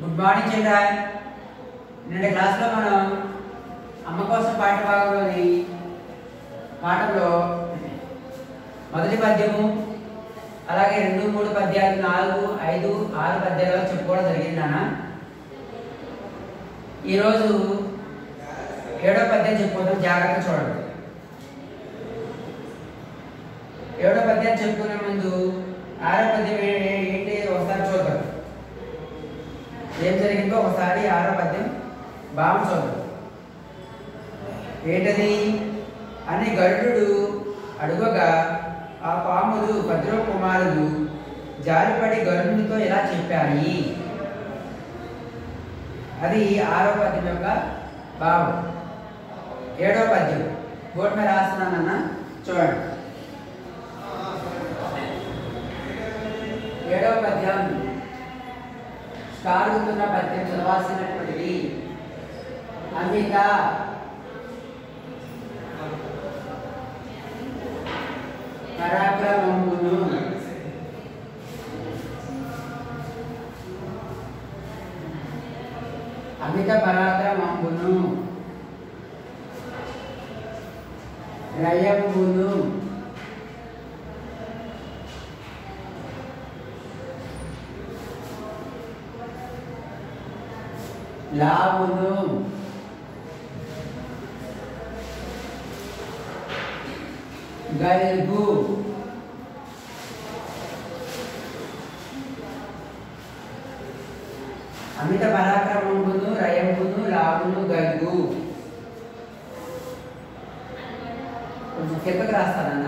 good morning children నిన్న క్లాస్లో మనం అమ్మ కోసం పాఠ భాగంలోని పాఠంలో మొదటి పద్యము అలాగే రెండు మూడు పద్యాలు నాలుగు ఐదు ఆరు పద్యాలు చెప్పుకోవడం జరిగింది నాన్న ఈరోజు ఏడో పద్యం చెప్పుకుందాం జాగ్రత్త చూడండి ఏడో పద్యం చెప్పుకునే ముందు ఆరో పద్యం ఏ- ఏ- ఏంటి ఒకసారి చూద్దాం ఏం జరిగిందో ఒకసారి ఆరో పద్యం భావం చూద్దాం ఏంటది అని గరుడు అడుగగా ఆ పాములు భద్ర కుమారులు జారిపడి గరుడునితో ఇలా చెప్పాయి అది ఆరో పద్యం యొక్క భావం ఏడో పద్యం బోర్డు మీద రాస్తున్నానన్న చూడండి ఏడవ పద్యం సాగుతున్న పద్యం చదవాల్సినటువంటిది అంబిక పరాక్రమమును అమిత పరాక్రమమును రయమును లావును గల్గు అమిత పరాక్రమమును రయమును లావును గల్గు కొంచెం కిందకు రాస్తానన్నా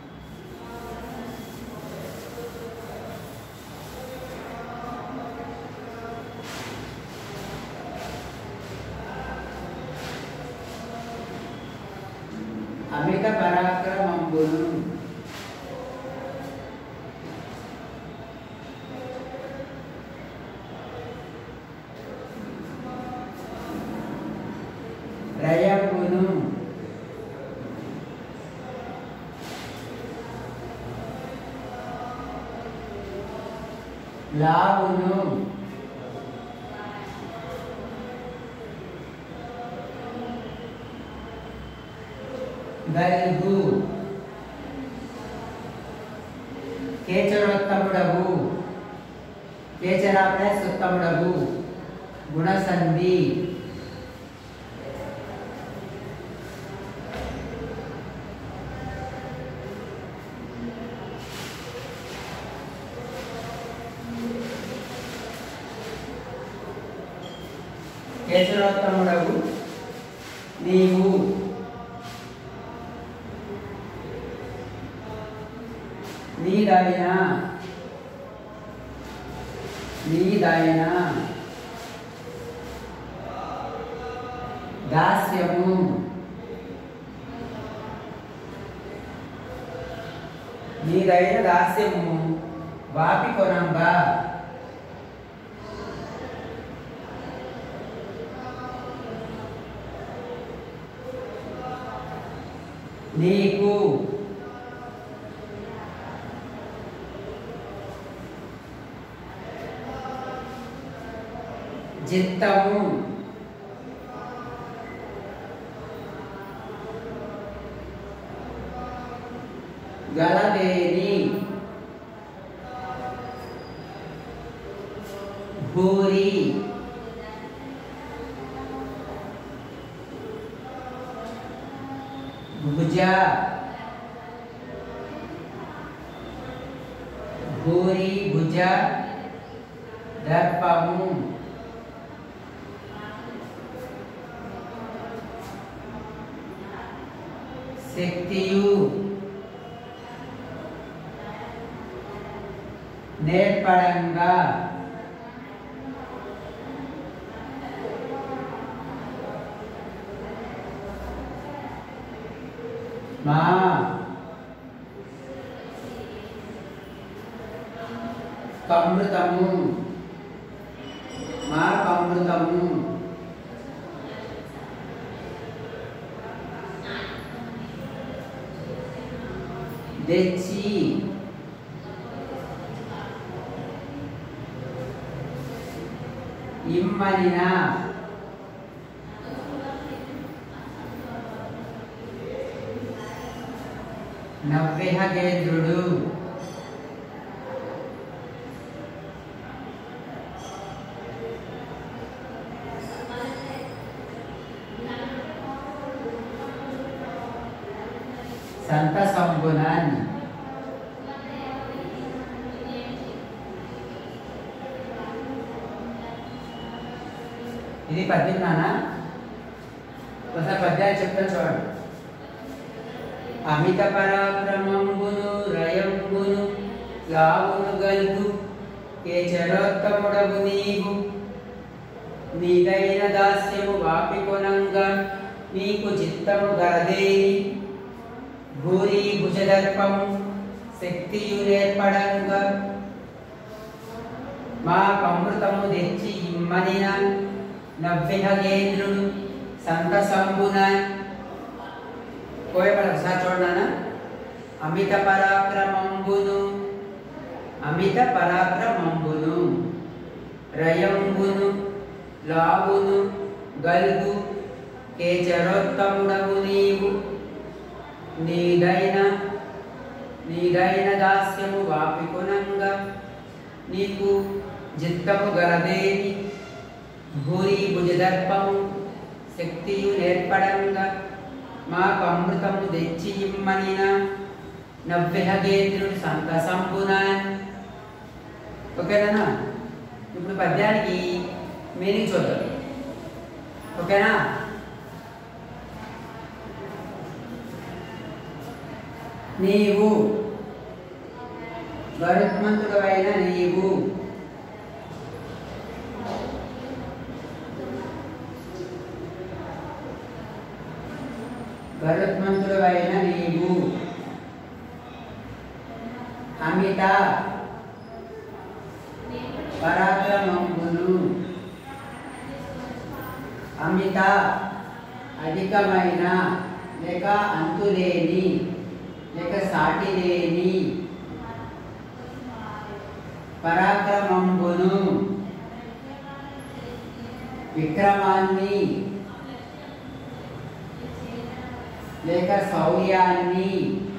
అమిత పరాక్రమంబును రయమును లావును గల్గు కేచరోత్తముడవు కేచర ప్లస్ ఉత్తముడవు గుణసంధి కేశరోత్తముడవు నీవు నీదైన నీదైన దాస్యము నీదైన దాస్యము వాపి కొనంగా నీకు చిత్తము గలదేని భూరి భుజ భూరి భుజ దర్పము శక్తియు నేర్పడంగా మా కమృతము మా కమృతము తెచ్చి ఇమ్మనిన నవ్విహగేంద్రుడు సంతసంబునన్ ఇది పద్యం నానా ఒకసారి పద్యాలు చెప్తాను చూడండి అమిత పరాక్రమంబును రయంబును లావును గల్గు ఏ చరోత్తముడవు నీవు నీదైన దాస్యము వాపికొనంగా నీకు చిత్తము గరదేని భూరి భుజదర్పము శక్తియు నేర్పడంగా మా కమృతము తెచ్చి ఇమ్మనిన నవ్విహగేంద్రుడు సంతసంబున కోయపడ ఒకసారి చూడనా అమిత పరాక్రమంబును అమిత పరాక్రమంబును రయంబును లావును గల్గు కేచరోత్తముడవు నీవు నీదైన నీదైన దాస్యము వాపికొనంగా నీకు జిత్తము గలదేవి భూరి భుజదర్పము శక్తియు నేర్పడంగా మాకు అమృతము తెచ్చి ఇమ్మనిన నవ్విహగేంద్రుడు సంతసంపున ఓకేనా ఇప్పుడు పద్యానికి మీనింగ్ చూద్దాం ఓకేనా నీవు గరుత్మంతుడు అయిన నీవు గరుత్మంతుడు అయిన నీవు అమిత పరాక్రమంబును అమిత అధికమైన లేక అంతులేని లేక సాటి లేని పరాక్రమంబును విక్రమాన్ని లేక శౌర్యాన్ని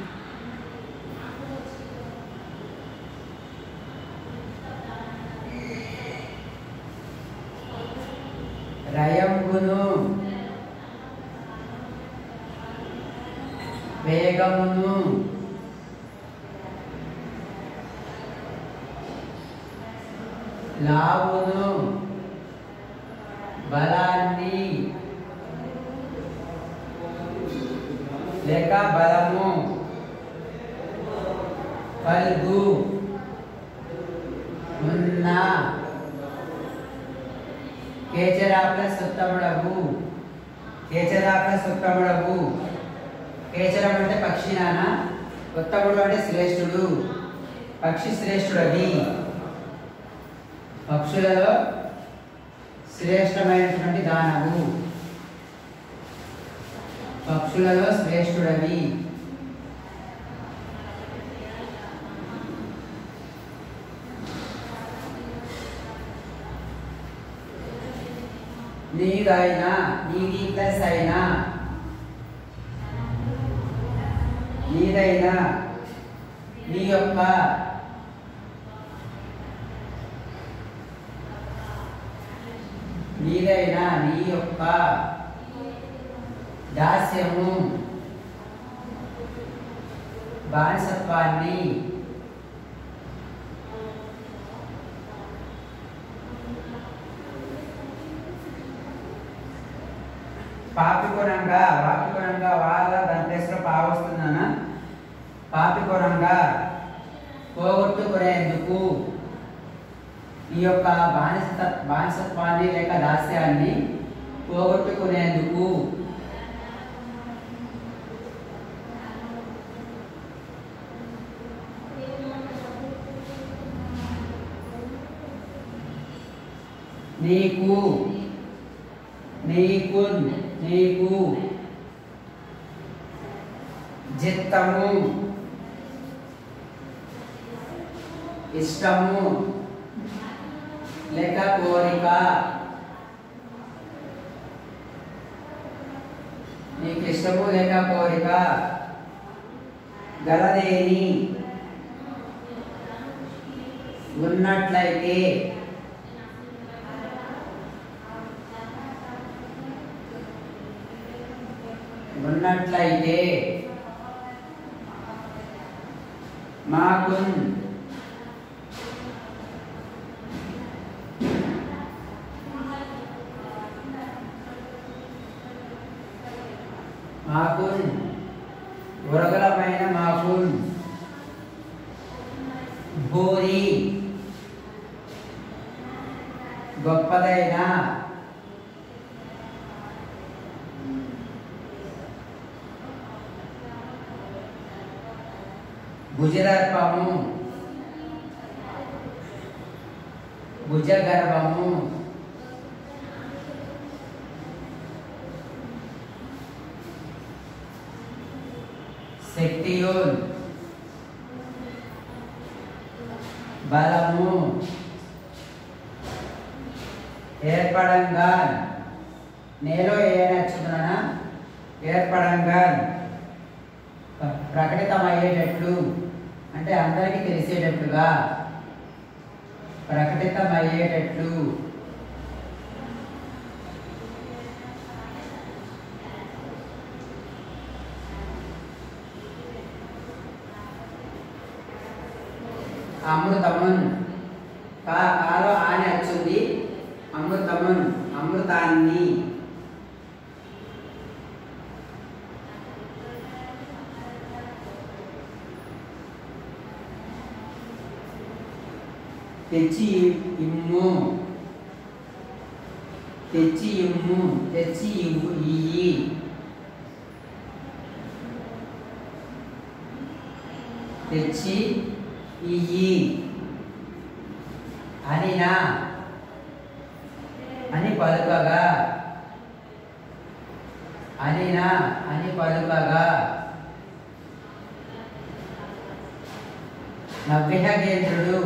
రయంబును వేగమును లావును బలాన్ని లేక బలము కలుగు ఉన్న కేచరా ప్లస్ ఉత్తముడవు కేచరా ప్లస్ ఉత్తముడవు కేచరం అంటే పక్షి నాన్న ఉత్తముడు అంటే శ్రేష్ఠుడు పక్షి శ్రేష్ఠుడది పక్షులలో శ్రేష్టమైనటువంటి దానవు పక్షులలో శ్రేష్ఠుడవి నీదైనా నీది ప్లస్ అయినా నీదైనా నీ యొక్క నీదైనా నీ యొక్క దాస్యము బానిసత్వాన్ని పాపికొనంగా వాపికొనంగా వాళ్ళ దాని ప్లేస్లో పావ వస్తుందనా పాపికొనంగా పోగొట్టుకునేందుకు ఈ యొక్క బానిస బానిసత్వాన్ని లేక దాస్యాన్ని పోగొట్టుకునేందుకు నీకు నీకు నీకు చిత్తము ఇష్టము లేక కోరిక నీకు ఇష్టము లేక కోరిక గలదేని ఉన్నట్లయితే ఉన్నట్లయితే మాకున్ మాకున్ ఉరగలమైన మాకున్ భూరి గొప్పదైన భుజదర్పము భుజగర్భము శక్తియుల్ బలము ఏర్పడంగా నేలో ఏ నచ్చుతున్నా ఏర్పడంగా ప్రకటితమయ్యేటట్లు అంటే అందరికీ తెలిసేటట్లుగా ప్రకటితమయ్యేటట్లు అమృతమున్ కా కాలో ఆని వచ్చింది అమృతమున్ అమృతాన్ని తెచ్చి ఇమ్ము తెచ్చి ఇమ్ము తెచ్చి ఇవ్వు ఇయ్యి తెచ్చి ఇయ్యి అనినా అని పలుకగా అనినా అని పలుకగా నవ్విహగేంద్రుడు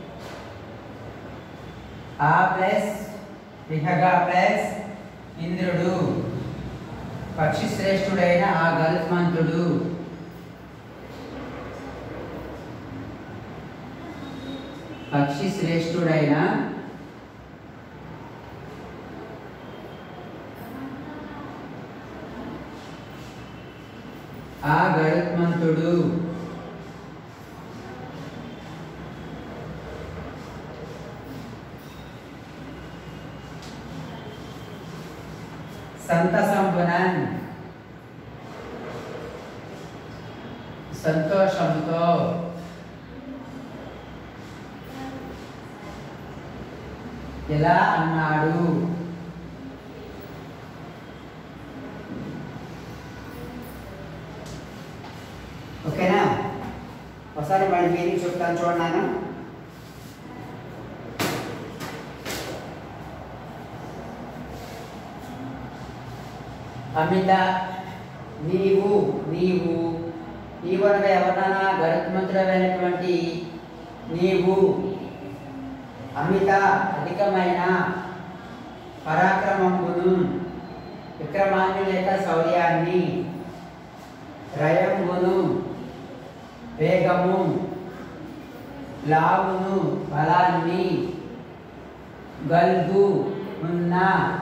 ఆ ప్లస్ విహగ ప్లస్ ఇంద్రుడు పక్షి శ్రేష్ఠుడైన ఆ గరుత్మంతుడు పక్షి శ్రేష్ఠుడైన ఆ గరుత్మంతుడు సంతసంపునన్ సంతోషంతో ఇలా అన్నాడు ఓకేనా ఒకసారి మళ్ళీ మీనింగ్ చెప్తాను చూడన్నాను అమిత నీవు నీవు నీవు అనగా ఎవరన్నా గరుత్మంతుడమైనటువంటి నీవు అమిత అధికమైన పరాక్రమమును విక్రమాన్ని లేక శౌర్యాన్ని రయమును వేగము లావును బలాన్ని గల్గు ఉన్న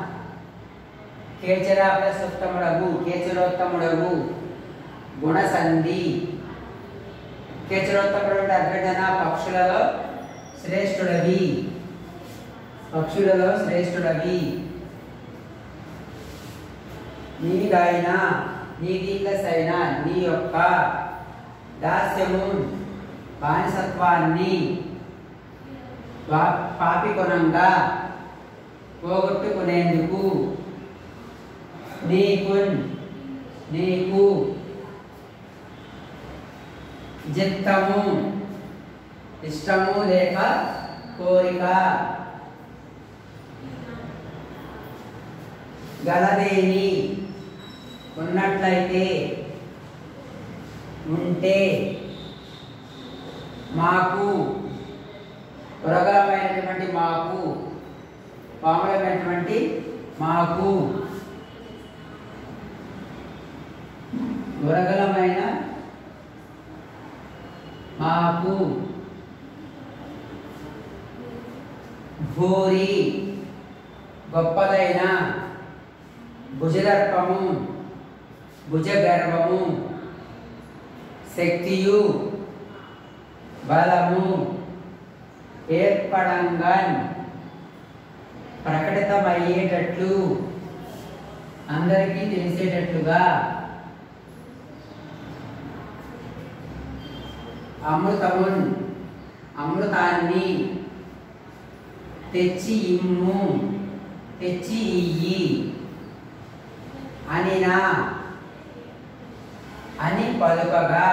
కేచరాప్రసోత్తముడగు కేచరోత్తముడగు గుణసంధి కేచరోత్తముడు అంటే అభ్యర్థన పక్షులలో శ్రేష్ఠుడవి పక్షులలో శ్రేష్ఠుడవి నీదైన నీదీలసైన నీ యొక్క దాస్యము బానిసత్వాన్ని పా- పాపికొనంగా పోగొట్టుకునేందుకు నీకు నీకు చిత్తము ఇష్టము లేక కోరిక గలదేని ఉన్నట్లయితే ఉంటే మాకు పురగలమైనటువంటి మాకు పాములమైనటువంటి మాకు మురగలమైన మాకు భూరి గొప్పదైన భుజదర్పము భుజగర్వము శక్తియు బలము ఏర్పడంగన్ ప్రకటితమయ్యేటట్లు అందరికీ తెలిసేటట్లుగా అమృతమున్ అమృతాన్ని తెచ్చి ఇమ్ము తెచ్చి ఇయ్యి అనినా అని పలుకగా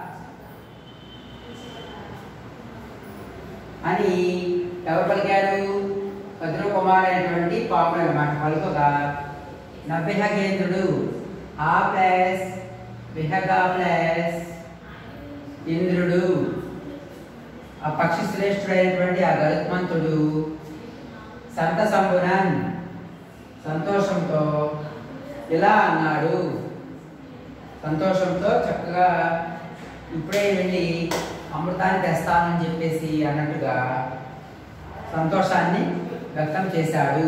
అని ఎవరు పలికారు భద్ర కుమారైనటువంటి పాముడు అనమాట పలుకగా నవ్యహగేంద్రుడు ఆ ప్లస్ విహగా ప్లస్ ఇంద్రుడు ఆ పక్షి శ్రేష్ఠుడైనటువంటి ఆ గరుత్మంతుడు సంతసంబునన్ సంతోషంతో ఇలా అన్నాడు సంతోషంతో చక్కగా ఇప్పుడే వెళ్ళి అమృతాన్ని తెస్తానని చెప్పేసి అన్నట్టుగా సంతోషాన్ని వ్యక్తం చేశాడు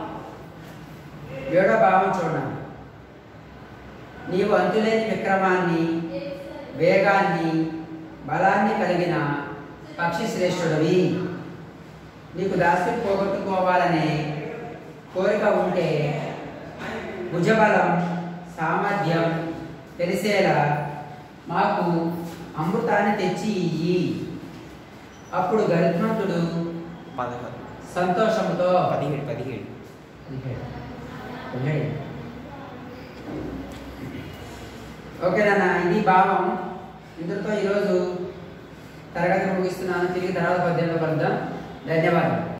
ఏడో భావం చూడండి నీవు అంతులేని విక్రమాన్ని వేగాన్ని బలాన్ని కలిగిన పక్షి శ్రేష్ఠుడివి నీకు దాస్యం పోగొట్టుకోవాలనే కోరిక ఉంటే భుజబలం సామర్థ్యం తెలిసేలా మాకు అమృతాన్ని తెచ్చి ఇయ్యి అప్పుడు గరుత్మంతుడు పదహారు సంతోషంతో పదిహేడు పదిహేడు ఓకే నాన్న ఇది భావం ఇందులో ఈరోజు తరగతి ముగిస్తున్నాను తిరిగి తర్వాత పద్యంలో కలుద్దాం ధన్యవాదాలు